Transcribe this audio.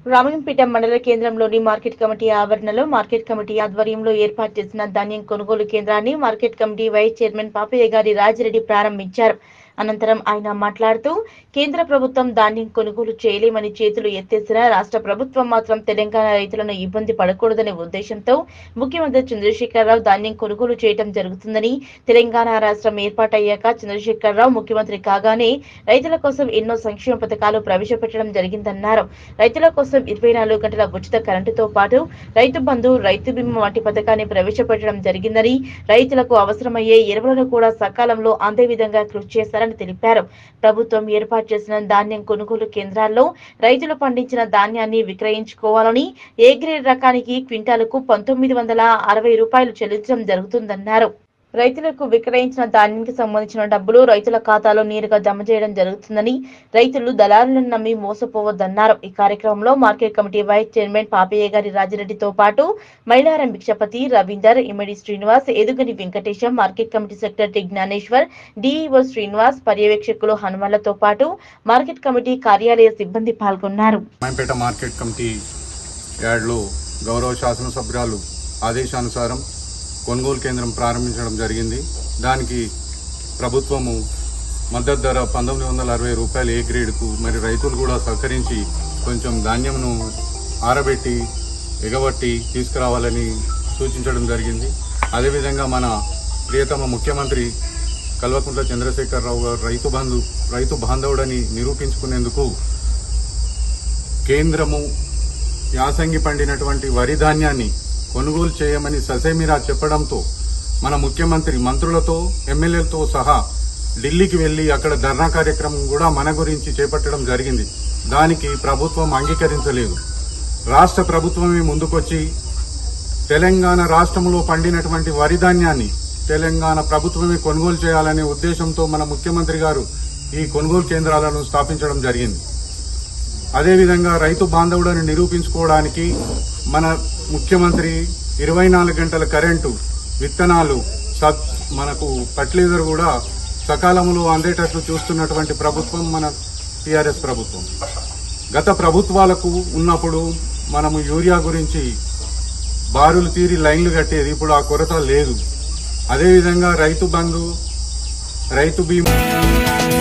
రామలింపేట మండల కేంద్రంలోని market committee ఆవరణలో మార్కెట్ కమిటీ ఆధ్వర్యంలో ఏర్పాటు చేసిన ధాన్యం కొనుగోలు కేంద్రాన్ని market committee vice chairman Papaiah గారి రాజిరెడ్డి ప్రారంభించారు అనంతరం ఆయన మాట్లాడుతూ కేంద్ర ప్రభుత్వం ధాన్యం కొనుగోలు చేయలేమని చేతులు ఎత్తేసిన రాష్ట్ర ప్రభుత్వం మాత్రం తెలంగాణ రైతులను ఇబ్బంది పడకూడదనే ఉద్దేశంతో ముఖ్యమంత్రి చంద్రశేఖరరావు ధాన్యం కొనుగోలు చేయడం జరుగుతుందని తెలంగాణ రాష్ట్రం ఏర్పాటయ్యాక చంద్రశేఖరరావు ముఖ్యమంత్రి కాగానే రైతుల కోసం ఎన్నో సంక్షేమ పథకాలు ప్రవేశపెట్టడం జరిగిందన్నారు రైతుల కోసం ఇరవై నాలుగు గంటల ఉచిత కరెంటుతో పాటు రైతు బంధు రైతు బీమా వంటి పథకాన్ని ప్రవేశపెట్టడం జరిగిందని రైతులకు అవసరమయ్యే ఎరువులను కూడా సకాలంలో అందే విధంగా కృషి చేశారని తెలిపారు ప్రభుత్వం ఏర్పాటు చేసిన ధాన్యం కొనుగోలు కేంద్రాల్లో రైతులు పండించిన ధాన్యాన్ని విక్రయించుకోవాలని ఏ గ్రేడ్ రకానికి క్వింటాలకు పంతొమ్మిది వందల అరవై రూపాయలు చెల్లించడం జరుగుతుందన్నారు రైతులకు విక్రయించిన ధాన్యానికి సంబంధించిన డబ్బులు రైతుల ఖాతాలో నేరుగా జమ చేయడం జరుగుతుందని రైతులు దళారులను నమ్మి మోసపోవద్దన్నారు ఈ కార్యక్రమంలో market committee vice chairman Papaiah గారి రాజిరెడ్డితో పాటు Mailaram Bhikshapathi Ravinder Imidi Srinivas Edugani Venkatesham market committee secretary Gnaneshwar DEO Srinivas పర్యవేక్షకులు హనుమలతో పాటు మార్కెట్ కమిటీ కార్యాలయ సిబ్బంది పాల్గొన్నారు రామాయంపేట మార్కెట్ కమిటీ యార్డ్లో గౌరవ శాసనసభ్యురాలు ఆదేశానుసారం కొనుగోలు కేంద్రం ప్రారంభించడం జరిగింది దానికి ప్రభుత్వము మద్దతు ధర పంతొమ్మిది వందల అరవై రూపాయలు ఏ గ్రేడ్కు మరి రైతులు కూడా సహకరించి కొంచెం ధాన్యంను ఆరబెట్టి ఎగబట్టి తీసుకురావాలని సూచించడం జరిగింది అదేవిధంగా మన ప్రియతమ ముఖ్యమంత్రి కల్వకుంట్ల చంద్రశేఖరరావు గారు రైతు బంధు రైతు బాంధవుడని నిరూపించుకునేందుకు కేంద్రము యాసంగి పండినటువంటి వరి ధాన్యాన్ని కొనుగోలు చేయమని ససేమిరా చెప్పడంతో మన ముఖ్యమంత్రి మంత్రులతో ఎమ్మెల్యేలతో సహా ఢిల్లీకి వెళ్లి అక్కడ ధర్నా కార్యక్రమం కూడా మన గురించి చేపట్టడం జరిగింది దానికి ప్రభుత్వం అంగీకరించలేదు రాష్ట్ర ప్రభుత్వమే ముందుకొచ్చి తెలంగాణ రాష్ట్రంలో పండినటువంటి వరి ధాన్యాన్ని తెలంగాణ ప్రభుత్వమే కొనుగోలు చేయాలనే ఉద్దేశంతో మన ముఖ్యమంత్రి గారు ఈ కొనుగోలు కేంద్రాలను స్థాపించడం జరిగింది అదేవిధంగా రైతు బాంధవుడని నిరూపించుకోవడానికి మన ముఖ్యమంత్రి ఇరవై నాలుగు గంటల కరెంటు విత్తనాలు సబ్ మనకు ఫర్టిలైజర్ కూడా సకాలంలో అందేటట్లు చూస్తున్నటువంటి ప్రభుత్వం మన టీఆర్ఎస్ ప్రభుత్వం గత ప్రభుత్వాలకు ఉన్నప్పుడు మనము యూరియా గురించి బారులు తీరి లైన్లు కట్టేది ఇప్పుడు ఆ కొరత లేదు అదేవిధంగా రైతు బంధు రైతు బీమా